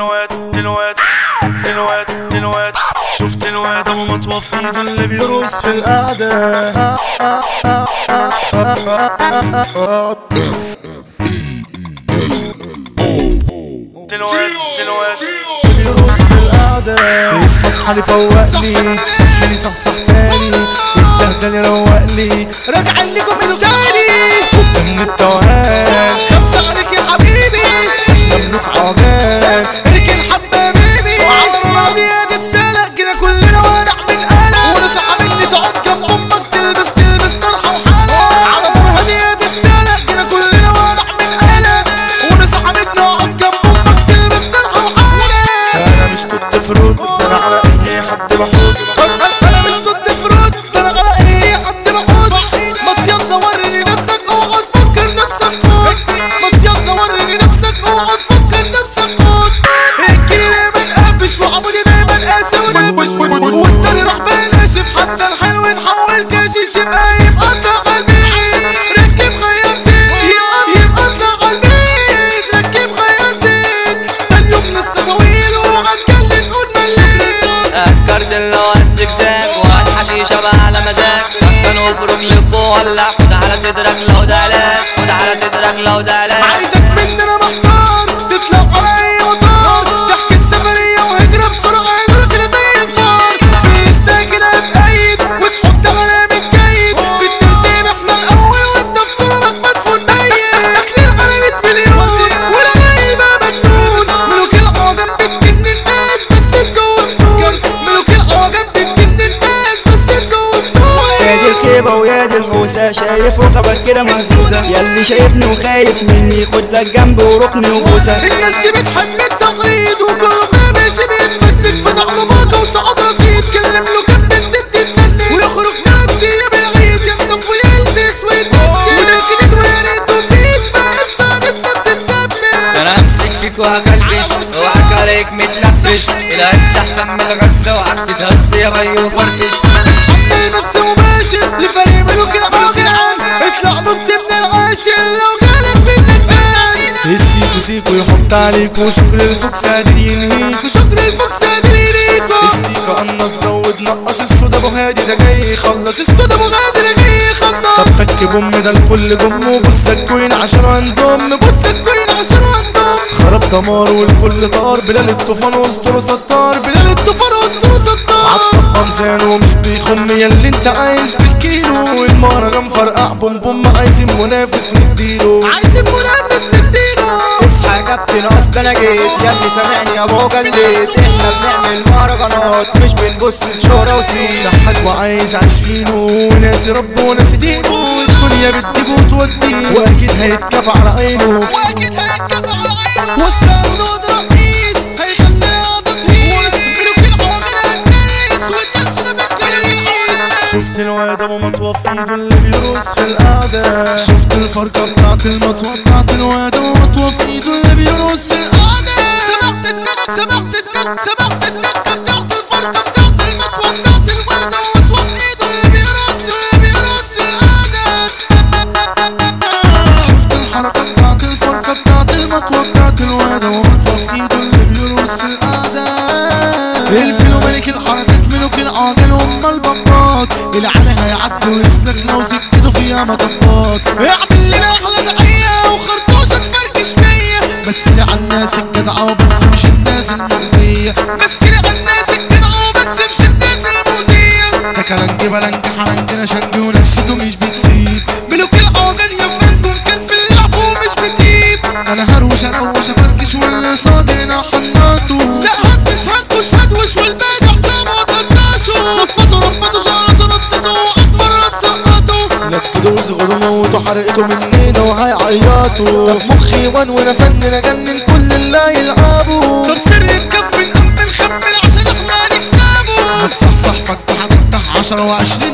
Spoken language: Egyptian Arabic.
الواد الواد الواد الواد شفت الواد ابو مطوه في ايده اللي بيرقص في القعده الواد الواد بيرقص في القعده يصحى اصحى لي فوقني صحني صحصح تاني الدهدل يروقني راجع لكم من تاني فوق من التوهان خمسة عليك يا حبيبي مملوك عجان اركن حبة بيبي وعلى الراضي هتتسلق كده كلنا ورع من قلق ونصحى مني تقعد جنب امك تلبس تلبس طرحة وحلق على نار هادية هتتسلق كده كلنا ورع من قلق ونصحى مني اقعد جنب امك تلبس طرحة وحلق انا مش توت فروت ده انا على اي حد بحوط انا مش ضد فرود ده انا على اي حد بحوز ما يلا وريني نفسك اوعى تفكر نفسك خود ما يلا وريني نفسك اوعى تفكر نفسك خود الجيل دايما قافش وعمودي دايما قاسي ونافش والتاني راح بناشف حتى الحلو يتحول كاشيش يبقى يبقى قلبي ركب خيال زيت يبقى يبقى قلبي ركب خيال زيت اليوم لسه طويل وهتكلم تقول ماشي افكار دلوقتي زجزاج وهات حشيشه بقى على مزاج سكن وفروك لفوق ولا خد على صدرك لو ده لا خد على صدرك لو ده لا عايزك مننا محتار تطلع على اي مطار تحكي السفرية وهجرة بسرعة هجرة كده زي الفار في استاكل هتقيد وتحط علامة جيد في الترتيب احنا الاول وانت في طلبك مدفون ميت تكليل على 100 مليون والغايبة مجنون ملوك العجم بتجن الناس بس تزور فنون ملوك العجم بتجن الناس بس تزور يا دي فنون الخيبة ويا دي الحوسة شايف رقبك كده مهزوزة ياللي شايفني وخايف مني خد لك جنب وركني وبوسة الناس دي بتحب التقليد وكل ما ماشي بيتفشلك فتح له باقة وصعد رصيد كلم له كم بنت بتتنن ويخرج تلات ايام العيد يخطف ويلبس ويتنكر وده الجديد ويا ريته فيك بقى الصادتنا بتتسمم انا همسك فيك وهكلبش اوعك عليك متلفش الهز احسن من الغز اوعك تتهز يا بي وفرفش اصحاب يمثل وماشي لفريق ملوك العمل جدعان اطلع نط من العاشر لو جالك منك بان السيكو سيكو يحط عليك وشكر الفوكس قادر ينهيك وشكر الفوكس قادر يريكو السيكو قنص زود نقص السودا ابو هادي ده جاي يخلص السودا ابو غادر جاي يخلص طب فك بوم ده الكل جم وبص الكوين عشان هنضم بص الكوين عشان عندهم خرب دمار والكل طار بلال الطوفان واسطوره ستار بلال الطفل وسطه ستار عطب قمصان ومش بيخم ياللي انت عايز بالكيلو المهرجان فرقع بوم بوم عايزين منافس نديله عايز المنافس نديله اصحى يا كابتن اصل انا جيت ياللي سامعني يا ابو جليت احنا بنعمل مهرجانات مش بنبص لشهرة وسيل شحات وعايز عايش فينه وناسي ربه وناسي دينه الدنيا بتجيبه وتوديه واكيد هيتكفى على عينه واكيد هيتكفى على عينه والسعودود رئيس هيخليها تطهيس ملوك العوامل الناس والدرس بالكريس شفت الواد ابو مطوه في ايده اللي بيرقص في القعده شفت الفرقه بتاعت المطوه بتاعت الواد ابو مطوه في ايده اللي بيرقص في القعده سمعت التك سمعت التك سمعت التك بتاعت الفرقة بتاعت المطوة بتاعت الوردة ومطوة في ايده اللي بيرقص اللي بيرقص القعدة شفت الحركه بتاعت الفرقه بتاعت المطوه بتاعت الواد ابو مطوه في ايده اللي بيرقص في القعده الفيلو ملك الحركات ملوك العاجل هم البطات العلي هيعدي ويسلك لو سكته فيها مطبات اعمل لنا احلى دعية وخرطوشة تفركش بيا بس لي على الناس الجدعه وبس مش الناس المؤذيه بس لي على الناس الجدعة وبس مش الناس المؤذية ده كلنج بلنج حلنج نشنج ونشيته مش بتسيب ملوك العاجل يا فندم كان في اللعب ومش بتيب انا هروش اروش افركش واللي صادرنا حناته لا هدش هدوش هدوش والباقي احكامه تنتشوا ظبطوا ربطوا شغلتوا نطتوا اكبر تسقطوا نكدوا وصغروا موتوا حرقتوا مننا وهيعيطوا طب مخي وان وانا فن اجنن كل اللي يلعبوا طب سر الكف نأمن نخبل عشان احنا نكسبه هتصحصح فتح فتح عشرة وعشرين